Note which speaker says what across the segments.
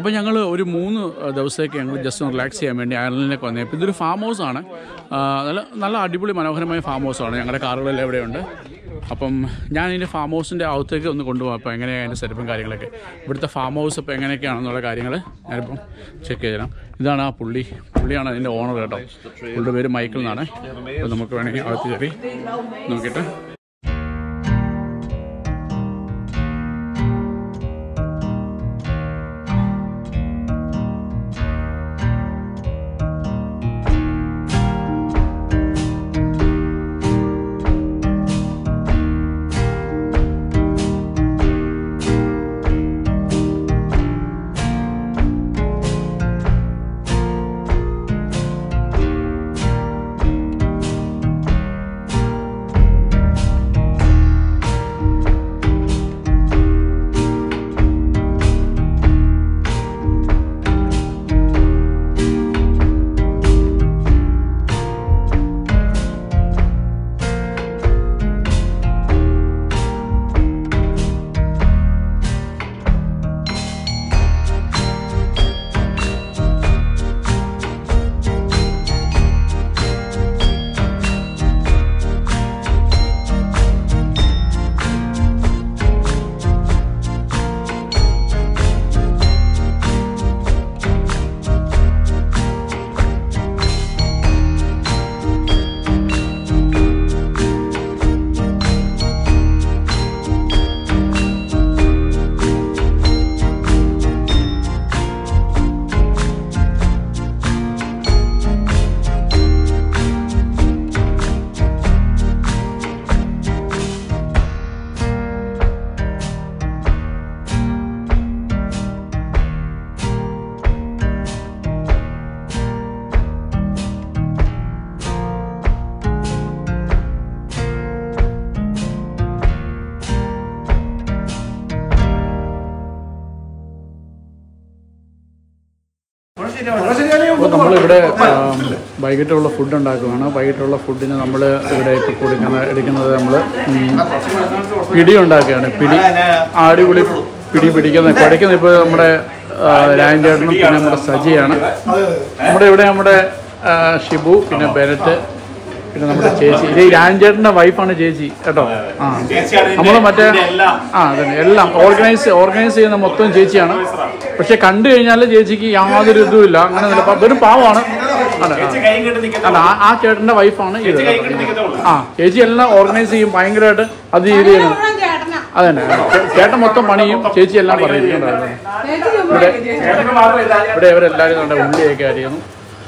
Speaker 1: അപ്പോൾ ഞങ്ങൾ ഒരു മൂന്ന് ദിവസത്തേക്ക് ഞങ്ങൾ ജസ്റ്റ് ഒന്ന് റിലാക്സ് ചെയ്യാൻ വേണ്ടി അയർലൻഡിലേക്ക് വന്നേ അപ്പോൾ ഇതൊരു ഫാം ഹൗസ് ആണ് ആ, നല്ല നല്ല അടിപൊളി മനോഹരമായ ഫാം ഹൗസ് ആണ് ഞങ്ങളുടെ കാറുകളെല്ലാം ഇവിടെയുണ്ട് അപ്പം ഞാൻ ഇതിൻ്റെ ഫാം ഹൗസിൻ്റെ അകത്തേക്ക് ഒന്ന് കൊണ്ടുപോകാം അപ്പോൾ എങ്ങനെയാണ് അതിൻ്റെ സെറ്റപ്പും കാര്യങ്ങളൊക്കെ ഇവിടുത്തെ ഫാം ഹൗസ് ഇപ്പോൾ എങ്ങനെയൊക്കെയാണെന്നുള്ള കാര്യങ്ങൾ ഞാനിപ്പം ചെക്ക് ചെയ്ത് തരാം ഇതാണ് ആ പുള്ളി പുള്ളിയാണ് അതിൻ്റെ ഓണർ കേട്ടോ പുള്ളിയുടെ പേര് മൈക്കിൾ എന്നാണ് അപ്പോൾ നമുക്ക് വേണമെങ്കിൽ അകത്ത് കയറി നോക്കിയിട്ട് അപ്പോൾ നമ്മളിവിടെ ആം, വൈകിട്ടുള്ള ഫുഡ് ഉണ്ടാക്കുകയാണ് വൈകിട്ടുള്ള ഫുഡിന് നമ്മൾ ഇവിടെ ഇപ്പോൾ കൊടുക്കുന്ന എടുക്കുന്നത് നമ്മൾ പിടി ഉണ്ടാക്കുകയാണ് പിടി അടിപൊളി പിടി പിടിക്കുന്ന കുഴയ്ക്കുന്ന ഇപ്പോൾ നമ്മുടെ രാജേട്ടനും പിന്നെ നമ്മുടെ സജിയാണ് നമ്മുടെ ഇവിടെ നമ്മുടെ ആ, ഷിബു പിന്നെ ബെനറ്റ് പിന്നെ നമ്മുടെ ചേച്ചി ഇത് രാജേട്ടൻ്റെ വൈഫാണ് ചേച്ചി കേട്ടോ ആ നമ്മൾ മറ്റേ ആ അതെ എല്ലാം ഓർഗനൈസ് ഓർഗനൈസ് ചെയ്യുന്ന മൊത്തം ചേച്ചിയാണ് പക്ഷെ കണ്ടു കഴിഞ്ഞാൽ ചേച്ചിക്ക് യാതൊരു ഇതുമില്ല അങ്ങനെ ഒന്നുമില്ല. പ- വെറും പാവമാണ് ആണ് ആ. അല്ല ആ- ആ ചേട്ടൻ്റെ വൈഫാണ് ഇത് ആ ചേച്ചി എല്ലാം ഓർഗനൈസ് ചെയ്യും ഭയങ്കരമായിട്ട് അത് ഇത് ചെയ്യുന്നു
Speaker 2: മുഴുവൻ ചേട്ടനാ.
Speaker 1: അതന്നെ ചേ- ചേട്ടൻ മൊത്തം പണിയും ചേച്ചി എല്ലാം പറയുന്നുണ്ടായിരുന്നു
Speaker 2: ചേച്ചി ചുമ്മാ ഇരിക്ക്.
Speaker 1: ഇവിടെ ഇവരെല്ലാവരും നമ്മുടെ ഉള്ളിയൊക്കെ അറിയുന്നു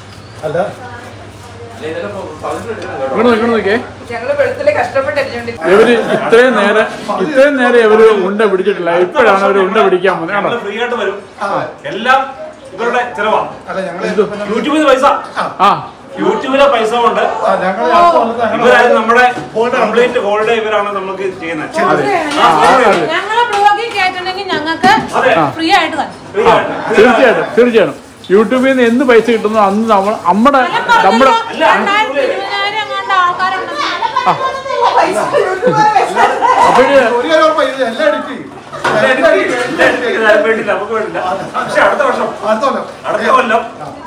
Speaker 1: ഇവിടെ നോക്കി നോക്കിയേ
Speaker 3: ഞങ്ങള് വെളുത്തില് കഷ്ടപ്പെട്ടരിഞ്ഞോണ്ട്
Speaker 1: ഇവര് ഇത്രയും നേരം ഇത്രയും നേരം ഇവര് ഉണ്ട പിടിച്ചിട്ടില്ല ഇപ്പോഴാണ് അവര് ഉണ്ട പിടിക്കാൻ പോകുന്നത് ആണോ
Speaker 4: ഫ്രീ ആയിട്ട് വരും എല്ലാം ഇവരുടെ ചെലവാ
Speaker 1: ഇത്
Speaker 4: യൂട്യൂബിൽ നിന്ന് പൈസ
Speaker 1: ആ
Speaker 4: യൂട്യൂബിലെ പൈസ കൊണ്ട് ഇവരാണ് നമ്മുടെ കംപ്ലീറ്റ് ഹോളിഡേ ഇവരാണ് നമുക്ക് ചെയ്യുന്നത്
Speaker 1: അതെ
Speaker 4: ആ,
Speaker 1: ആ,
Speaker 4: അതെ.
Speaker 1: അതെ.
Speaker 2: ഞങ്ങളെ ബ്ലോഗിൽ കേട്ടിട്ടുണ്ടെങ്കിൽ ഞങ്ങൾക്ക്
Speaker 4: അതെ
Speaker 2: ഫ്രീ ആയിട്ട് തരും
Speaker 4: ഫ്രീ
Speaker 1: ആ,
Speaker 4: ആയിട്ട്
Speaker 1: തീർച്ചയായിട്ടും തീർച്ചയായിട്ടും യൂട്യൂബിൽ നിന്ന് എന്ത് പൈസ കിട്ടുന്നു അന്ന് നമ്മൾ നമ്മുടെ നമ്മുടെ
Speaker 2: രണ്ടായിരത്തി ഇരുപതിനായിരം എങ്ങാണ്ട് ആൾക്കാരുണ്ടെന്ന്
Speaker 1: അപ്പോഴ്
Speaker 4: എല്ലാം വേണ്ടില്ല നമുക്ക് വേണ്ടില്ല പക്ഷെ അടുത്ത വർഷം അടുത്ത കൊല്ലം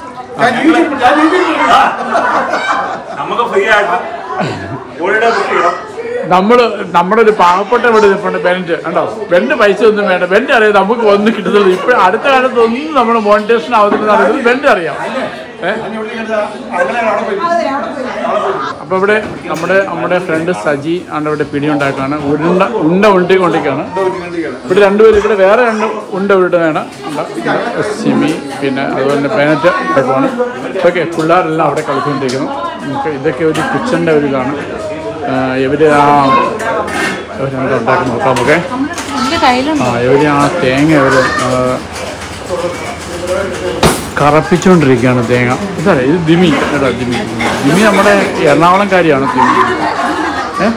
Speaker 4: ആ. നമുക്ക് ഫ്രീ ആയിട്ട് ഹോളിഡേ ബുക്ക് ചെയ്യണം
Speaker 1: നമ്മള് നമ്മുടെ ഒരു പാവപ്പെട്ട ഇവിടെ നിൽപ്പുണ്ട് ബെൻറ്റ് കണ്ടോ ബെന്റ് പൈസ ഒന്നും വേണ്ട ബെന്റ് അറിയാം നമുക്ക് ഒന്നും കിട്ടുന്നില്ല ഇപ്പോഴും അടുത്ത കാലത്ത് ഒന്നും നമ്മുടെ മോണിറ്റേഷൻ ആവുന്നില്ലെന്ന് അറിയുന്നത് ബെന്റ് അറിയാം ഏഹ് അപ്പൊ ഇവിടെ നമ്മുടെ നമ്മുടെ ഫ്രണ്ട് സജി ആണ് ഇവിടെ പിടി ഉണ്ടാക്കുകയാണ് ഉരുണ്ട ഉണ്ട ഉരുട്ടിക്കൊണ്ടിരിക്കുകയാണ് ഇവിടെ രണ്ടുപേരും ഇവിടെ വേറെ രണ്ട് ഉണ്ട ഉരുട്ടുന്നതാണ് സിമി പിന്നെ അതുപോലെ തന്നെ പേനറ്റ് ഇതൊക്കെയാണ് ഇതൊക്കെ പിള്ളേരെല്ലാം അവിടെ കളിച്ചുകൊണ്ടിരിക്കുന്നു നമുക്ക് ഇതൊക്കെ ഒരു കിച്ചൻ്റെ ഒരു ഇതാണ് ആഹ് ഇവര് ആ ഇവരെന്താ ഉണ്ടാക്കി നോക്കാം നമുക്ക്
Speaker 2: എന്റെ കയ്യിലുണ്ട്
Speaker 1: ആ ഇവര് ആ തേങ്ങ ഇവര് ആ, കറപ്പിച്ചുകൊണ്ടിരിക്കുകയാണ് തേങ്ങ ഇതല്ലേ ഇത് ദിമി കേട്ടോ ദിമി ദിമി നമ്മുടെ എറണാകുളംകാരിയാണ് ദിമി ഏ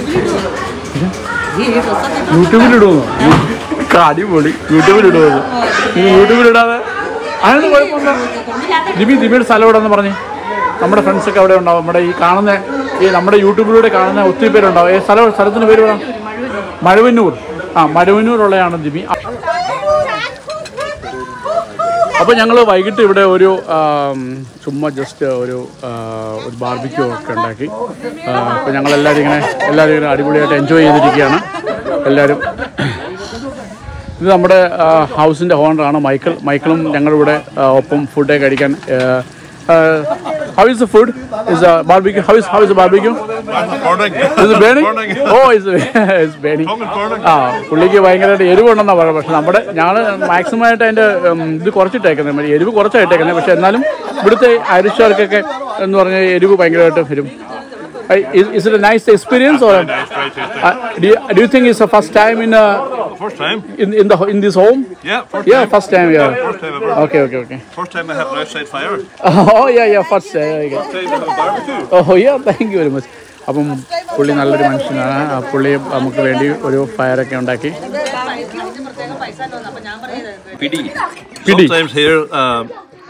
Speaker 1: യൂട്യൂബിലിടുമോ അടിപൊളി യൂട്യൂബിലിടുമോ നീ യൂട്യൂബിലിടാതെ അതിനൊന്നും കുഴപ്പമില്ല ദിമി ദിമിയുടെ സ്ഥലം എവിടെ പറഞ്ഞേ നമ്മുടെ ഫ്രണ്ട്സൊക്കെ അവിടെ ഉണ്ടാവും നമ്മുടെ ഈ കാണുന്ന ഈ നമ്മുടെ യൂട്യൂബിലൂടെ കാണുന്ന ഒത്തിരി പേരുണ്ടാവും ഏ സ്ഥലം സ്ഥലത്തിൻ്റെ പേര് പറയാം മഴവന്നൂർ ആ മഴവന്നൂരുള്ളതാണ് ദിമി ആ, അപ്പോൾ ഞങ്ങൾ വൈകിട്ട് ഇവിടെ ഒരു ആം, ചുമ്മാ ജസ്റ്റ് ഒരു ആ, ഒരു ബാർബിക്യൂ ഒക്കെ ഉണ്ടാക്കി അപ്പോൾ ഞങ്ങൾ എല്ലാവരും ഇങ്ങനെ എല്ലാവരും ഇങ്ങനെ അടിപൊളിയായിട്ട് എൻജോയ് ചെയ്തിരിക്കുകയാണ് എല്ലാവരും ഇത് നമ്മുടെ ഹൗസിൻ്റെ ഓണറാണ് മൈക്കിൾ മൈക്കിളും ഞങ്ങളിവിടെ ആ, ഒപ്പം ഫുഡ് കഴിക്കാൻ how is the food is barbecue how is how is barbecue Is it burning? Oh, it's, it's burning. ആ പുള്ളിക്ക് ഭയങ്കരമായിട്ട് എരിവുണ്ടെന്നാണ് പറയുന്നത് പക്ഷെ നമ്മുടെ ഞങ്ങൾ മാക്സിമം ആയിട്ട് അതിൻ്റെ ഉം, ഇത് കുറച്ചിട്ടേക്കുന്നത് മതി എരിവ് കുറച്ചായിട്ടേക്കുന്നത് പക്ഷെ എന്നാലും ഇവിടുത്തെ അരിശുകാർക്കൊക്കെ എന്ന് പറഞ്ഞാൽ എരിവ് ഭയങ്കരമായിട്ട് വരും is it nice experience or do you think is a first time in
Speaker 5: First time?
Speaker 1: in in the in this home
Speaker 5: Yeah, first
Speaker 1: yeah
Speaker 5: time.
Speaker 1: first time yeah
Speaker 5: First time ever.
Speaker 1: okay okay okay
Speaker 5: First time I have an outside fire.
Speaker 1: oh yeah yeah first uh, okay.
Speaker 5: First time I have a barbecue.
Speaker 1: Oh yeah thank you very much അപ്പം പുള്ളി നല്ലൊരു മനുഷ്യനാണ് ആ പുള്ളി നമുക്ക് വേണ്ടി ഒരു ഫയറൊക്കെ ഉണ്ടാക്കി പിടി
Speaker 5: Sometimes here, um,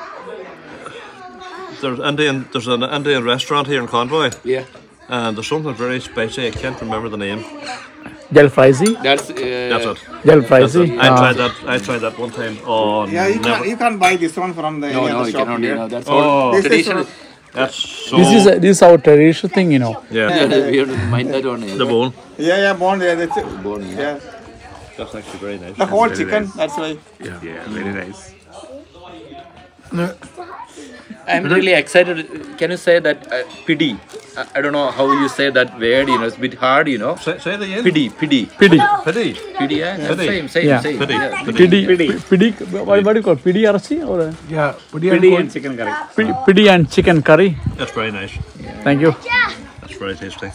Speaker 5: there's Indian. There's an Indian restaurant here in Convoy.
Speaker 6: Yeah,
Speaker 5: And there's something very spicy. I can't remember the name.
Speaker 1: Jalfrezi
Speaker 6: that's uh,
Speaker 5: That's it.
Speaker 1: Jal
Speaker 5: That's
Speaker 1: frezi
Speaker 5: it. I tried that. I tried that one time on.
Speaker 7: Yeah, you
Speaker 5: never.
Speaker 7: can't, you can't buy this one from the,
Speaker 6: no,
Speaker 7: any
Speaker 6: no,
Speaker 7: other
Speaker 6: you
Speaker 7: shop
Speaker 6: cannot.
Speaker 7: here.
Speaker 6: You know, that's
Speaker 5: Oh.
Speaker 6: all
Speaker 7: This is
Speaker 6: traditional.
Speaker 5: That's so.
Speaker 1: This is this our traditional thing you know
Speaker 5: yeah.
Speaker 6: we have to mind that one.
Speaker 5: The bone.
Speaker 7: Yeah, yeah, bone. Yeah, that's it.
Speaker 6: Bone, yeah.
Speaker 7: Yeah,
Speaker 5: That's actually very nice.
Speaker 7: the whole chicken. That's why.
Speaker 6: I'm really excited. Can you say that uh, pidi? I, I don't know how you say that word. You know, it's a bit hard. You know,
Speaker 5: Say, say it again.
Speaker 6: pidi, pidi,
Speaker 1: പിടി
Speaker 5: Pity.
Speaker 6: pidi. Yeah,
Speaker 5: Pidi.
Speaker 6: same, same,
Speaker 1: Yeah.
Speaker 6: same.
Speaker 5: Pity.
Speaker 6: Yeah.
Speaker 5: Pity.
Speaker 1: പിടി പിടി വടി പിടി ഇറച്ചി or
Speaker 4: പിടി and chicken curry
Speaker 1: പിടി- പിടി and chicken curry
Speaker 5: That's very nice.
Speaker 1: Thank you
Speaker 5: That's very tasty.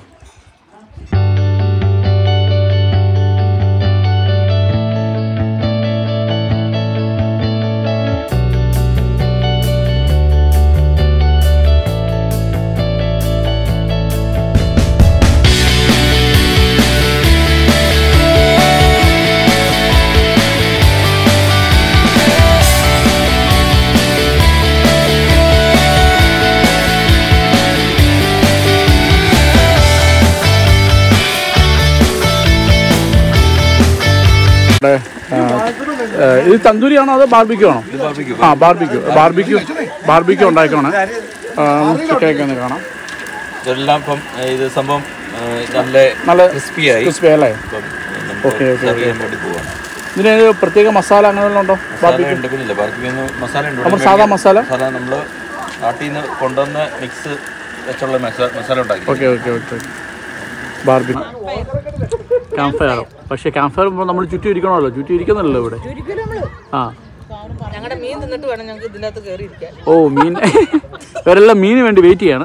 Speaker 1: ഇത് തന്തൂരിയാണോ അതോ ബാർബിക്യൂ ആണോ ആ ബാർബിക്യൂ ബാർബിക്യൂ ബാർബിക്യൂ ഉണ്ടാക്കണേ ചിക്കനൊക്കെ ഒന്ന് കാണാം
Speaker 8: ഇതെല്ലാം ഇപ്പം ഏഹ്, ഇത് സംഭവം ഏഹ്, നല്ല
Speaker 1: നല്ല
Speaker 8: ക്രിസ്പി ആയി
Speaker 1: ക്രിസ്പി അല്ലേ
Speaker 8: ഇപ്പം
Speaker 1: ഓക്കെ, ഓക്കെ,
Speaker 8: സെർവ്
Speaker 1: ഓക്കെ.
Speaker 8: ചെയ്യാൻ വേണ്ടി പോവാണ്
Speaker 1: ഇതിന് ഒരു പ്രത്യേക മസാല അങ്ങനെ വല്ലതും ഉണ്ടോ
Speaker 8: മസാല
Speaker 1: ബാർബിക്യൂ
Speaker 8: ഉണ്ട് പിന്നെ ബാർബിക്യൂ മസാല ഉണ്ട്
Speaker 1: നമ്മൾ സാധാ മസാല
Speaker 8: മസാല നമ്മൾ നാട്ടിൽ നിന്ന് കൊണ്ടുവന്ന മിക്സ് വെച്ചുള്ള മസാല മസാല ഉണ്ടാക്കി
Speaker 1: okay okay okay barbie camp fire പക്ഷേ ക്യാമ്പ് ഫയർ നമ്മൾ ചുറ്റും ഇരിക്കണമല്ലോ ചുറ്റും ഇരിക്കുന്നില്ലല്ലോ ഇവിടെ ആ
Speaker 3: ഞങ്ങളുടെ മീൻ തിന്നിട്ട് വേണം ഞങ്ങൾക്ക് ഇതിൻ്റെ അകത്ത് കയറി ഇരിക്കാൻ
Speaker 1: ഓ മീൻ ഇവരെല്ലാം മീന് വേണ്ടി വെയിറ്റ് ചെയ്യാണ്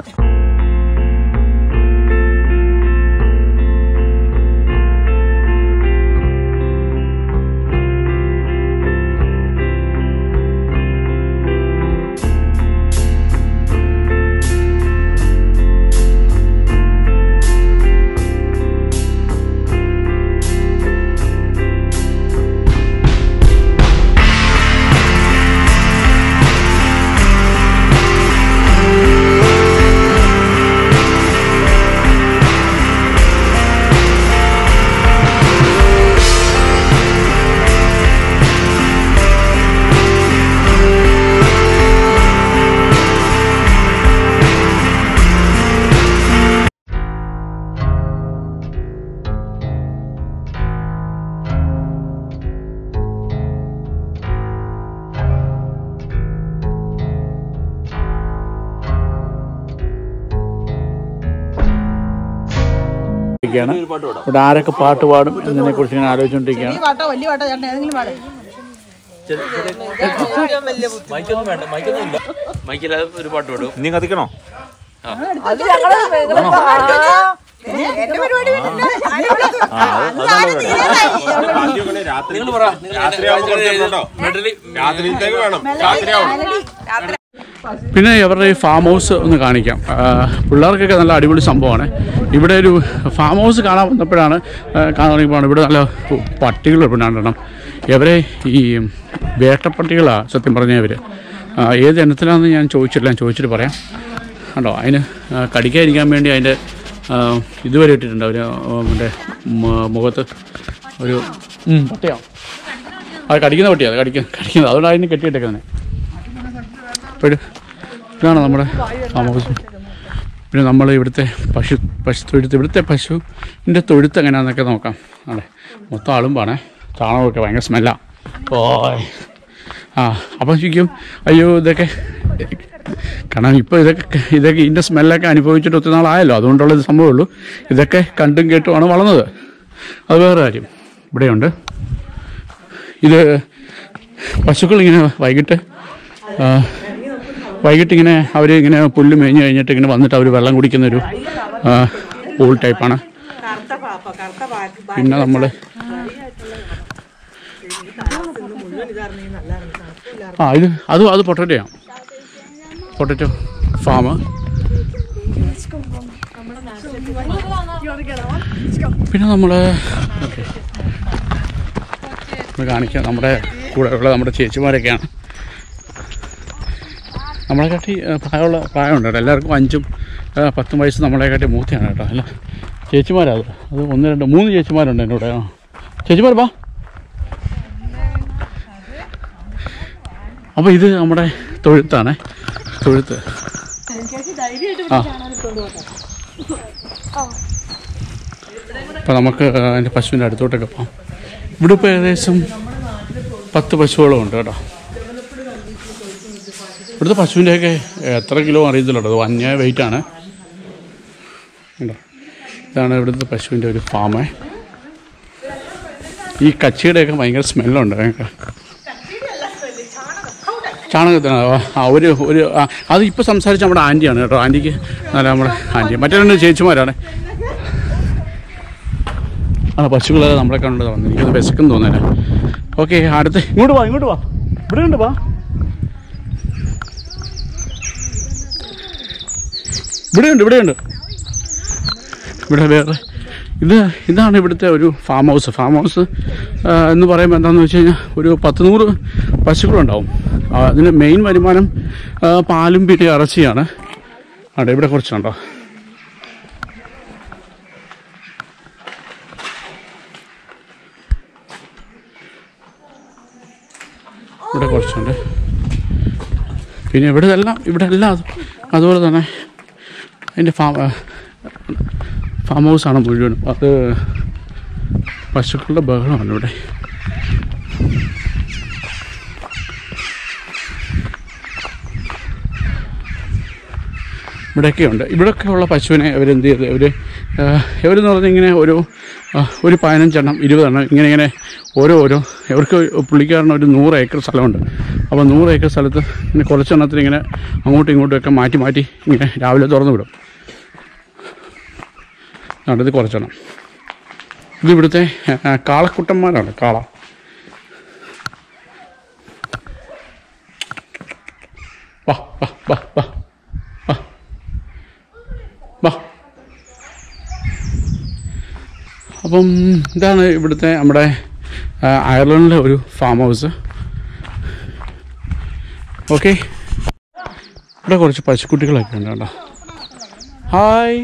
Speaker 1: ഇരിക്കുകയാണ്. ഇവിടെ ആരൊക്കെ പാട്ട് പാടും എന്നതിനെ കുറിച്ച് ഇങ്ങനെ ആലോചിച്ചുകൊണ്ടിരിക്കുകയാണ്
Speaker 3: പാട്ടോ വലിയ പാട്ടോ ചേട്ടൻ ഏതെങ്കിലും പാടേ
Speaker 8: മൈക്കൊന്നും വേണ്ട മൈക്കൊന്നും ഇല്ല മൈക്കില്ലാതെ ഒരു പാട്ട് പാടും
Speaker 4: നീ കത്തിക്കണോ
Speaker 8: നിങ്ങൾ പറ
Speaker 4: രാത്രിയിലേക്ക് വേണം രാത്രിയാവണം
Speaker 1: പിന്നെ ഇവരുടെ ഈ ഫാം ഹൗസ് ഒന്ന് കാണിക്കാം ആ, പിള്ളേർക്കൊക്കെ നല്ല അടിപൊളി സംഭവമാണ് ഇവിടെ ഒരു ഫാം ഹൗസ് കാണാൻ വന്നപ്പോഴാണ് ആ, കാണാൻ തുടങ്ങിയപ്പോഴാണ് ഇവിടെ നല്ല പട്ടികൾ രണ്ടെണ്ണം ഇവരെ ഈ വേട്ടപ്പട്ടികളാണ് സത്യം പറഞ്ഞ ഇവർ ഏത് ഇനത്തിലാണെന്ന് ഞാൻ ചോദിച്ചില്ല ഞാൻ ചോദിച്ചിട്ട് പറയാം കണ്ടോ അതിന് ആ, കടിക്കാതിരിക്കാൻ വേണ്ടി അതിൻ്റെ ആ, ഇതുവരെ ഇട്ടിട്ടുണ്ട് അവർ മറ്റേ മ- മുഖത്ത് ഒരു ഉം, പട്ടയോ അത് കടിക്കുന്ന പട്ടിയാണ് കടിക്കുന്ന കടിക്കുന്നത് അതുകൊണ്ട് അതിന് കെട്ടിയിട്ടേക്കുന്നത് അപ്പോൾ ഇത് ഇതാണ് നമ്മുടെ ഫാം ഹൗസ് പിന്നെ നമ്മൾ ഇവിടുത്തെ പശു പശു തൊഴുത്ത് ഇവിടുത്തെ പശുവിൻ്റെ തൊഴുത്ത് എങ്ങനെയാണെന്നൊക്കെ നോക്കാം അതെ മൊത്തം ആളുമ്പാണേ ചാണകമൊക്കെ ഭയങ്കര സ്മെല്ലാണ് ഓ ആ അപ്പം ശരിക്കും അയ്യോ ഇതൊക്കെ കാരണം ഇപ്പോൾ ഇതൊക്കെ ഇതൊക്കെ ഇതിൻ്റെ സ്മെല്ലൊക്കെ അനുഭവിച്ചിട്ട് ഒത്തിരി നാളായല്ലോ അതുകൊണ്ടുള്ള ഇത് സംഭവമുള്ളൂ ഇതൊക്കെ കണ്ടും കേട്ടുമാണ് വളർന്നത് അത് വേറെ കാര്യം ഇവിടെയുണ്ട് ഇത് പശുക്കൾ ഇങ്ങനെ വൈകിട്ട് ആ, വൈകിട്ട് ഇങ്ങനെ അവർ ഇങ്ങനെ പുല്ല് മേഞ്ഞ് കഴിഞ്ഞിട്ട് ഇങ്ങനെ വന്നിട്ട് അവർ വെള്ളം കുടിക്കുന്ന ഒരു പൂൾ ടൈപ്പാണ് പിന്നെ നമ്മൾ ആ ഇത് അത് അത് പൊട്ടറ്റോയാണ് പൊട്ടറ്റോ ഫാം പിന്നെ നമ്മൾ ഓക്കെ നമ്മൾ കാണിക്കാം നമ്മുടെ കൂടെ ഉള്ള നമ്മുടെ ചേച്ചിമാരൊക്കെയാണ് നമ്മളെ കാട്ടി ഏഹ്, പ്രായമുള്ള പ്രായമുണ്ട് കേട്ടോ എല്ലാവർക്കും അഞ്ചും ഏഹ്, പത്തും വയസ്സ് നമ്മളെ കാട്ടി മൂത്തയാണ് കേട്ടോ അല്ല ചേച്ചിമാരാ അത് അത് ഒന്ന് രണ്ട് മൂന്ന് ചേച്ചിമാരുണ്ട് എൻ്റെ കൂടെ ആ ചേച്ചിമാർ വാ അപ്പോൾ ഇത് നമ്മുടെ തൊഴുത്താണ് തൊഴുത്ത് ആ അപ്പോൾ നമുക്ക് എൻ്റെ പശുവിൻ്റെ അടുത്തോട്ടൊക്കെ പോകാം ഇവിടെ ഇപ്പോൾ ഏകദേശം പത്ത് പശുവോളം ഉണ്ട് കേട്ടോ ഇവിടുത്തെ പശുവിൻ്റെയൊക്കെ എത്ര കിലോ അറിയത്തില്ല കേട്ടോ അത് വന്യ വെയിറ്റാണ് കണ്ടോ ഇതാണ് ഇവിടുത്തെ പശുവിൻ്റെ ഒരു ഫാം ഈ കച്ചിയുടെയൊക്കെ ഭയങ്കര സ്മെല്ലുണ്ട് ഞങ്ങൾക്ക് ചാണകത്തിന് ആ ഒരു ഒരു ആ, അത് ഇപ്പോൾ സംസാരിച്ച നമ്മുടെ ആൻറ്റിയാണ് കേട്ടോ ആൻറ്റിക്ക് നല്ല നമ്മുടെ ആൻറ്റി മറ്റേ രണ്ട് ചേച്ചിമാരാണ് ആ പശുക്കളൊക്കെ നമ്മളെ കണ്ടത് വന്നു എനിക്കത് വിശക്കും തോന്നുന്നില്ല ഓക്കെ അടുത്ത് ഇങ്ങോട്ട് വാ ഇങ്ങോട്ട് വാ ഇവിടെ ഉണ്ട് വാ ഇവിടെയുണ്ട് ഇവിടെയുണ്ട് ഇവിടെ വേറെ ഇത് ഇതാണ് ഇവിടുത്തെ ഒരു ഫാം ഹൗസ് ഫാം ഹൗസ് ആ, എന്ന് പറയുമ്പോൾ എന്താണെന്ന് വെച്ച് കഴിഞ്ഞാൽ ഒരു പത്ത് നൂറ് പശുക്കളുണ്ടാവും ആ, അതിന് മെയിൻ വരുമാനം ആ, പാലും പിന്നെ ഇറച്ചിയാണ് അവിടെ ഇവിടെ കുറച്ചുണ്ടോ ഇവിടെ കുറച്ചുണ്ട് പിന്നെ ഇവിടെ എല്ലാം ഇവിടെ എല്ലാം അത് അതുപോലെ തന്നെ അതിൻ്റെ ഫാം ഫാം ഹൗസാണ് മുഴുവനും അത് പശുക്കളുടെ ബഹളമാണ് ഇവിടെ ഇവിടെയൊക്കെ ഉണ്ട് ഇവിടെയൊക്കെ ഉള്ള പശുവിനെ അവരെന്ത് ചെയ്ത് ഇവർ ഇവരെന്ന് പറഞ്ഞാൽ ഇങ്ങനെ ഒരു ആ, ഒരു പതിനഞ്ചെണ്ണം ഇരുപതെണ്ണം ഇങ്ങനെ ഇങ്ങനെ ഓരോ ഓരോ ഇവർക്ക് പുള്ളിക്കാരന് ഒരു നൂറ് ഏക്കർ സ്ഥലമുണ്ട് അപ്പോൾ നൂറ് ഏക്കർ സ്ഥലത്ത് ഇങ്ങനെ കുറച്ചെണ്ണത്തിന് ഇങ്ങനെ അങ്ങോട്ടും ഇങ്ങോട്ടും ഒക്കെ മാറ്റി മാറ്റി ഇങ്ങനെ രാവിലെ തുറന്നു വിടും അടുത്ത് കുറച്ചെണ്ണം ഇത് ഇവിടുത്തെ ആ, കാളക്കുട്ടന്മാരാണ് കാള വാ വാ വാ വാ വാ വാ അപ്പം ഇതാണ് ഇവിടുത്തെ നമ്മുടെ ആ, അയർലൻഡിലെ ഒരു ഫാം ഹൗസ് ഓക്കെ ഇവിടെ കുറച്ച് പശുക്കുട്ടികളൊക്കെ ഉണ്ട് കേട്ടോ ഹായ്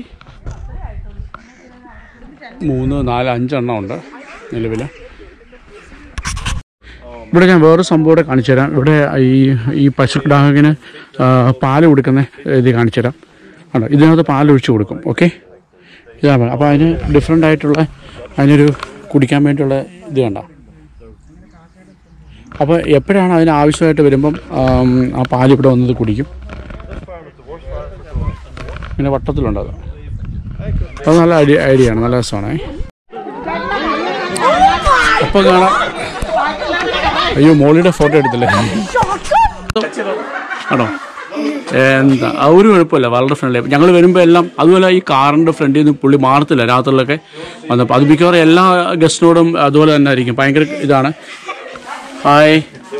Speaker 1: മൂന്ന് നാല് അഞ്ചെണ്ണം ഉണ്ട് നിലവിൽ ഇവിടെ ഞാൻ വേറൊരു സംഭവം കൂടെ കാണിച്ചു തരാം ഇവിടെ ഈ ഈ പശുക്കിടാകിന് പാല് കൊടുക്കുന്ന ഇത് കാണിച്ചു തരാം ആണോ ഇതിനകത്ത് പാലൊഴിച്ച് കൊടുക്കും ഓക്കെ ഇതാണ് അപ്പോൾ അതിന് ഡിഫറെൻ്റ് ആയിട്ടുള്ള അതിനൊരു കുടിക്കാൻ വേണ്ടിയുള്ള ഇത് കണ്ട അപ്പോൾ എപ്പോഴാണ് അതിന് ആവശ്യമായിട്ട് വരുമ്പം ആം, ആ പാൽ ഇവിടെ വന്നത് കുടിക്കും പിന്നെ വട്ടത്തിലുണ്ട് അത് അത് നല്ല ഐഡിയ ഐഡിയ ആണ് നല്ല രസമാണ് അപ്പോൾ കാണാം അയ്യോ മോളിയുടെ ഫോട്ടോ എടുത്തില്ലേ ആണോ എന്താ ആ ഒരു കുഴപ്പമില്ല വളരെ ഫ്രണ്ട്ലി ഞങ്ങൾ വരുമ്പോൾ എല്ലാം അതുപോലെ ഈ കാറിൻ്റെ ഫ്രണ്ടിൽ നിന്ന് പുള്ളി മാറത്തില്ല രാത്രിയിലൊക്കെ വന്നപ്പോൾ അത് മിക്കവാറും എല്ലാ ഗസ്റ്റിനോടും അതുപോലെ തന്നെ ആയിരിക്കും ഭയങ്കര ഇതാണ് ഹായ്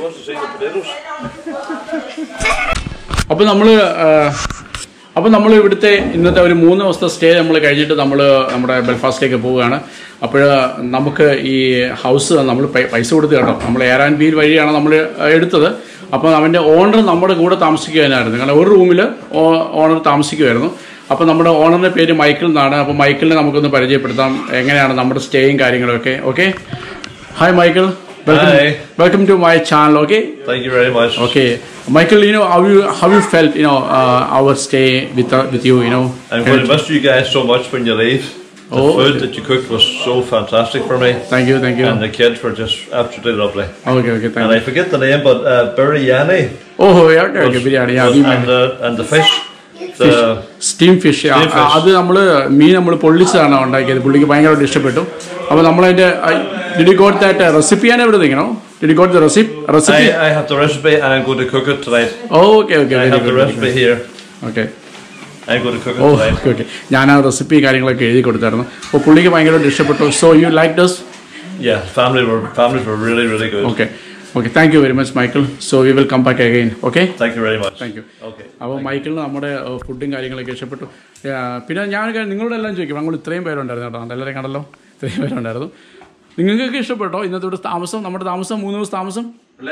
Speaker 1: അപ്പോൾ നമ്മൾ അപ്പോൾ നമ്മൾ ഇവിടുത്തെ ഇന്നത്തെ ഒരു മൂന്ന് ദിവസത്തെ സ്റ്റേ നമ്മൾ കഴിഞ്ഞിട്ട് നമ്മൾ നമ്മുടെ ബെൽഫാസ്റ്റിലേക്ക് പോവുകയാണ് അപ്പോൾ നമുക്ക് ഈ ഹൗസ് നമ്മൾ പൈ- പൈസ കൊടുത്ത് കേട്ടോ നമ്മൾ എയർ ആൻഡ് ബീൽ വഴിയാണ് നമ്മൾ എടുത്തത് അപ്പോൾ അവൻ്റെ ഓണർ നമ്മുടെ കൂടെ താമസിക്കുവാനായിരുന്നു കാരണം ഒരു റൂമിൽ ഓണർ താമസിക്കുമായിരുന്നു അപ്പോൾ നമ്മുടെ ഓണറിൻ്റെ പേര് മൈക്കിൾ എന്നാണ് അപ്പോൾ മൈക്കിളിനെ നമുക്കൊന്ന് പരിചയപ്പെടുത്താം എങ്ങനെയാണ് നമ്മുടെ സ്റ്റേയും കാര്യങ്ങളൊക്കെ okay hi Michael welcome,
Speaker 5: Hi.
Speaker 1: welcome to my channel. Okay,
Speaker 5: Thank you very much.
Speaker 1: okay, Michael. You know how you how you felt. You know uh, our stay with uh, with you. You know.
Speaker 5: I'm
Speaker 1: Can
Speaker 5: going to
Speaker 1: you-
Speaker 5: miss you guys so much when you leave. The
Speaker 1: Oh,
Speaker 5: food
Speaker 1: okay.
Speaker 5: that you cooked was so fantastic for me.
Speaker 1: Thank you, thank you.
Speaker 5: And the kids were just absolutely lovely.
Speaker 1: okay, okay, thank
Speaker 5: And I
Speaker 1: you.
Speaker 5: forget the name, but uh, biryani.
Speaker 1: Oh, yeah, okay, okay,
Speaker 5: was-
Speaker 1: biryani. Yeah,
Speaker 5: was-
Speaker 1: we
Speaker 5: and, the, and the fish. The,
Speaker 1: steam fish
Speaker 5: Steam fish.
Speaker 1: അത് നമ്മൾ മീൻ നമ്മൾ പൊള്ളിച്ചതാണ് ഉണ്ടാക്കിയത് പുള്ളിക്ക് ഭയങ്കരമായിട്ട് ഇഷ്ടപ്പെട്ടു അപ്പോൾ നമ്മളതിന്റെ did he got that recipe ഞാൻ എവിടെ നിൽക്കണോ did he got the recipe recipe
Speaker 5: I, I have the recipe and I'm going to cook it tonight.
Speaker 1: Okay okay
Speaker 5: I have the recipe here.
Speaker 1: Okay
Speaker 5: I'm going to cook it
Speaker 1: oh
Speaker 5: tonight.
Speaker 1: Okay okay ഞാൻ ആ recipe കാര്യങ്ങളൊക്കെ എഴുതി കൊടുത്തായിരുന്നു അപ്പോൾ പുള്ളിക്ക് ഭയങ്കരമായിട്ട് ഇഷ്ടപ്പെട്ടു so you like does
Speaker 5: Yeah, family were families were really really good.
Speaker 1: Okay okay thank you very much Michael so we will come back again okay
Speaker 5: Thank you very much.
Speaker 1: Thank you
Speaker 5: Okay.
Speaker 1: അപ്പോൾ മൈക്കിളിന് നമ്മുടെ ഫുഡും കാര്യങ്ങളൊക്കെ ഇഷ്ടപ്പെട്ടു ആ, പിന്നെ ഞാൻ ഒരു കാര്യം നിങ്ങളോട് എല്ലാം ചോദിക്കും ഞങ്ങൾ ഇത്രയും പേരുണ്ടായിരുന്നു കേട്ടോ എല്ലാവരെയും കണ്ടല്ലോ ഇത്രയും പേരുണ്ടായിരുന്നു നിങ്ങൾക്കൊക്കെ ഇഷ്ടപ്പെട്ടോ ഇന്നത്തെ ഇവിടെ താമസം നമ്മുടെ താമസം മൂന്ന് ദിവസം താമസം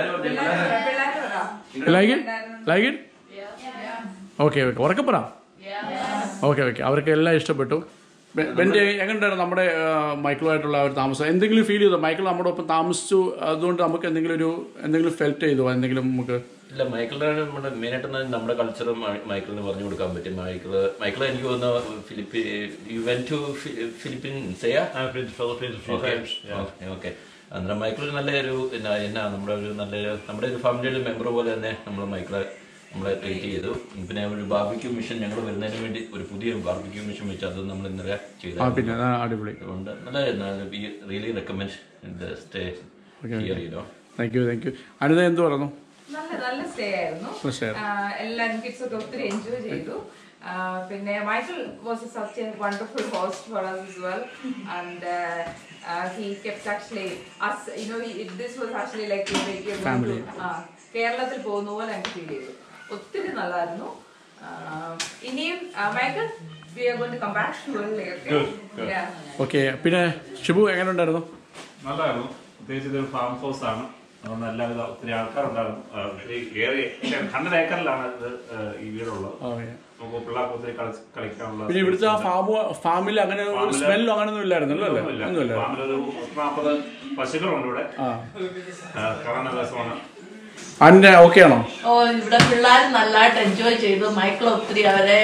Speaker 1: like it like it okay okay ഉറക്കപ്പറ ഓക്കെ ഓക്കെ അവർക്ക് എല്ലാം ഇഷ്ടപ്പെട്ടു വെൻ്റെ എങ്ങനെയുണ്ടായിരുന്നു നമ്മുടെ ആ, മൈക്കിളുമായിട്ടുള്ള ആ ഒരു താമസം എന്തെങ്കിലും ഫീൽ ചെയ്തോ മൈക്കിൾ നമ്മുടെ ഒപ്പം താമസിച്ചു അതുകൊണ്ട് നമുക്ക് എന്തെങ്കിലും ഒരു എന്തെങ്കിലും ഫെൽറ്റ് ചെയ്തോ എന്തെങ്കിലും നമുക്ക്
Speaker 6: ഇല്ല മൈക്കിളിനാണ് നമ്മുടെ മെയിനായിട്ട് നമ്മുടെ കൾച്ചർ മൈക്കിളിന് പറഞ്ഞു കൊടുക്കാൻ പറ്റും മൈക്കിള് മൈക്കിൾ എനിക്ക് തോന്നുന്നു Philippines you went to Philippines
Speaker 5: I've been to the Philippines a few times. Yeah.
Speaker 6: Okay അന്നേരം മൈക്കിൾ ഒരു നല്ലൊരു എന്നാ എന്നാ നമ്മുടെ ഒരു നല്ലൊരു നമ്മുടെ ഒരു ഫാമിലിയുടെ മെമ്പർ പോലെ തന്നെ നമ്മൾ മൈക്കിളെ നമ്മളെ ട്രീറ്റ് ചെയ്തു പിന്നെ ഒരു ബാർബിക്യൂ മിഷൻ ഞങ്ങൾ വരുന്നതിന് വേണ്ടി ഒരു പുതിയ ബാർബിക്യൂ മിഷൻ വെച്ച് അത് നമ്മൾ ഇന്നലെ
Speaker 1: ആ
Speaker 6: ചെയ്തു
Speaker 1: പിന്നെ ആ, അടിപൊളി
Speaker 6: അതുകൊണ്ട് നല്ല really recommend stay here you know
Speaker 1: thank you thank you Anitha എന്ത് പറഞ്ഞു
Speaker 9: നല്ല നല്ല സ്റ്റേ ആയിരുന്നു
Speaker 1: നല്ല stay
Speaker 9: ആ, എല്ലാരും കിഡ്സ് ഒക്കെ ഒത്തിരി എൻജോയ് ചെയ്തു ആ, പിന്നെ Michael was such a wonderful host for us as well and uh, uh, he kept actually us you know he, this was actually like we were going
Speaker 1: Family.
Speaker 9: to- ആ, കേരളത്തിൽ പോകുന്ന പോലെ എനിക്ക് ഫീൽ ചെയ്തു ഒത്തിരി നല്ലായിരുന്നു ആ, ഇനിയും Michael we are going to come back sure
Speaker 1: okay പിന്നെ ഷിബു എങ്ങനെ ഉണ്ടായിരുന്നു
Speaker 4: നല്ലതായിരുന്നു പ്രത്യേകിച്ച് ഇതൊരു ഫാം ഹൗസ് ആണ് അതുകൊണ്ട് എല്ലാവിധ ഒത്തിരി ആൾക്കാരുണ്ടായിരുന്നു ആ, ഒത്തിരി ഏറിയ ഹൺഡ്രഡ് ഏക്കറിലാണ് ഇത് ആ, ഈ വീടുള്ളത് നമുക്ക് പിള്ളേർക്ക് ഒത്തിരി കളിച്ച് കളിക്കാനുള്ള
Speaker 1: പിന്നെ ഇവിടുത്തെ ആ ഫാം ഫാമിൽ അങ്ങനെ ഒരു
Speaker 4: ഫാമില്
Speaker 1: സ്മെല്ലോ അങ്ങനെയൊന്നും ഇല്ലായിരുന്നല്ലോ അല്ലേ ഒന്നുമില്ല
Speaker 4: ഫാമിലൊരു നാൽപ്പത് പശുക്കളുണ്ട് ഇവിടെ
Speaker 1: ആ
Speaker 4: ആ, കാണാൻ നല്ല രസമാണ്
Speaker 1: അന്നെ ഓക്കെ ആണോ
Speaker 3: ഓ ഇവിടെ പിള്ളേർ നല്ലതായിട്ട് എൻജോയ് ചെയ്തു മൈക്കിൾ ഒത്തിരി അവരെ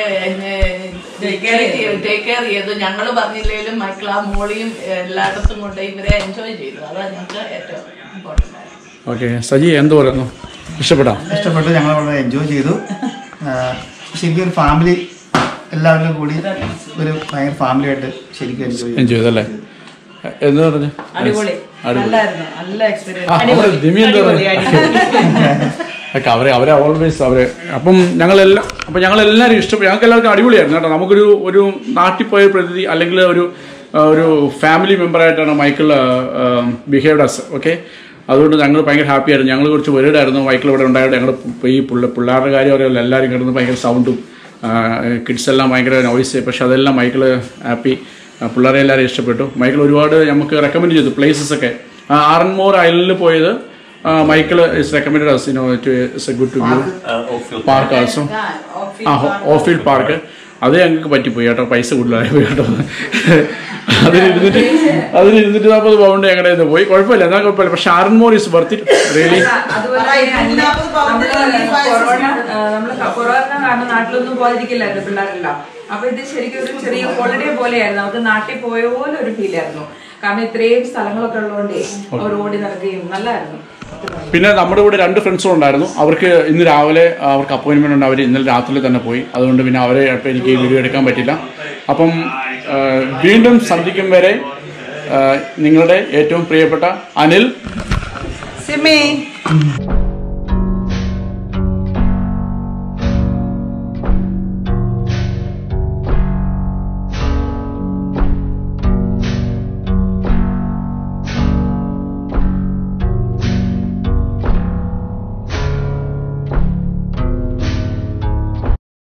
Speaker 3: ടേക്ക് കെയർ ചെയ്തു ഞങ്ങൾ പറഞ്ഞില്ലെങ്കിലും മൈക്കിൾ ആ മോളിയും എല്ലായിടത്തും കൊണ്ട് ഇവരെ എൻജോയ് ചെയ്തു അതാണ് ഞങ്ങൾക്ക് ഏറ്റവും ഇമ്പോർട്ടൻ്റ്
Speaker 1: ഓക്കെ സജി എന്ത് പറയുന്നു ഇഷ്ടപ്പെടാം
Speaker 7: ഇഷ്ടപ്പെട്ടു ഞങ്ങൾ വളരെ എൻജോയ് ചെയ്തു ആ, ശരിക്കും ഒരു ഫാമിലി എല്ലാവരും കൂടി ഒരു ഭയങ്കര ഫാമിലി ആയിട്ട് ശരിക്കും എൻജോയ് ചെയ്തു
Speaker 1: എൻജോയ് ചെയ്തല്ലേ എന്ത് പറഞ്ഞു
Speaker 3: അടിപൊളി
Speaker 1: അടിപൊളി
Speaker 3: നല്ലായിരുന്നു നല്ല എക്സ്പീരിയൻസ്
Speaker 1: ആ, നമ്മുടെ ദിമി എന്താ പറയുക ഒക്കെ അവരെ അവരെ ഓൾവേസ് അവരെ അപ്പം ഞങ്ങളെല്ലാം അപ്പം ഞങ്ങളെല്ലാവരും ഇഷ്ടപ്പെട്ടു ഞങ്ങൾക്ക് എല്ലാവർക്കും അടിപൊളിയായിരുന്നു കേട്ടോ നമുക്കൊരു ഒരു നാട്ടിൽ പോയ പ്രതി അല്ലെങ്കിൽ ഒരു ആ, ഒരു ഫാമിലി മെമ്പറായിട്ടാണ് മൈക്കിൾ ബിഹേവ്ഡ് അസ് ഓക്കെ അതുകൊണ്ട് ഞങ്ങൾ ഭയങ്കര ഹാപ്പി ആയിരുന്നു ഞങ്ങൾ കുറച്ച് വെറുതായിരുന്നു മൈക്കിൾ ഇവിടെ ഉണ്ടായിട്ട് ഞങ്ങൾ ഈ പിള്ള പിള്ളേരുടെ കാര്യം അറിയാമല്ലോ എല്ലാവരും കിടന്ന് ഭയങ്കര സൗണ്ടും കിഡ്സ് എല്ലാം ഭയങ്കര നോയ്സ് പക്ഷെ അതെല്ലാം മൈക്കിൾ ഹാപ്പി പിള്ളേരെ എല്ലാവരും ഇഷ്ടപ്പെട്ടു മൈക്കിൾ ഒരുപാട് നമുക്ക് റെക്കമെൻഡ് ചെയ്തു പ്ലേസസ് ഒക്കെ ആറന്മോർ ഐലൻഡിൽ പോയത് Michael is recommend as you know it's a good to view
Speaker 5: Uh, Oakfield.
Speaker 1: Park also ആ ഓഫീൽഡ് പാർക്ക് അത് ഞങ്ങൾക്ക് പറ്റിപ്പോയി കേട്ടോ പൈസ കൂടുതലായി പോയി കേട്ടോ അതിന് ഇരുന്നിട്ട് അതിന് ഇരുന്നിട്ട് നാൽപ്പത് പൗണ്ട് ഞങ്ങളുടെ കയ്യിൽ നിന്ന് പോയി കുഴപ്പമില്ല എന്നാൽ കുഴപ്പമില്ല പക്ഷെ Arranmore is worth it really
Speaker 9: അതുപോലെ തന്നെ അല്ല, നമ്മള് കൊറോണ ആ, നമ്മള് കൊറോണ കാരണം നാട്ടിലൊന്നും പോകാതിരിക്കില്ലായിരുന്നു പിള്ളേരെല്ലാം അപ്പൊ ഇത് ശരിക്കും ഒരു ചെറിയ ഹോളിഡേ പോലെയായിരുന്നു നമുക്ക് നാട്ടിൽ പോയ പോലെ ഒരു ഫീൽ ആയിരുന്നു കാരണം ഇത്രയും സ്ഥലങ്ങളൊക്കെ ഉള്ളതുകൊണ്ടേ അവർ ഓടി നടക്കുകയും നല്ലായിരുന്നു
Speaker 1: പിന്നെ നമ്മുടെ കൂടെ രണ്ട് ഫ്രണ്ട്സും ഉണ്ടായിരുന്നു അവർക്ക് ഇന്ന് രാവിലെ അവർക്ക് അപ്പോയിൻമെന്റ് ഉണ്ട് അവർ ഇന്നലെ രാത്രി തന്നെ പോയി അതുകൊണ്ട് പിന്നെ അവരെ ഇപ്പം എനിക്ക് ഈ വീഡിയോ എടുക്കാൻ പറ്റില്ല അപ്പം ആ, വീണ്ടും സന്ധിക്കും വരെ ആ, നിങ്ങളുടെ ഏറ്റവും പ്രിയപ്പെട്ട അനിൽ
Speaker 3: സിമി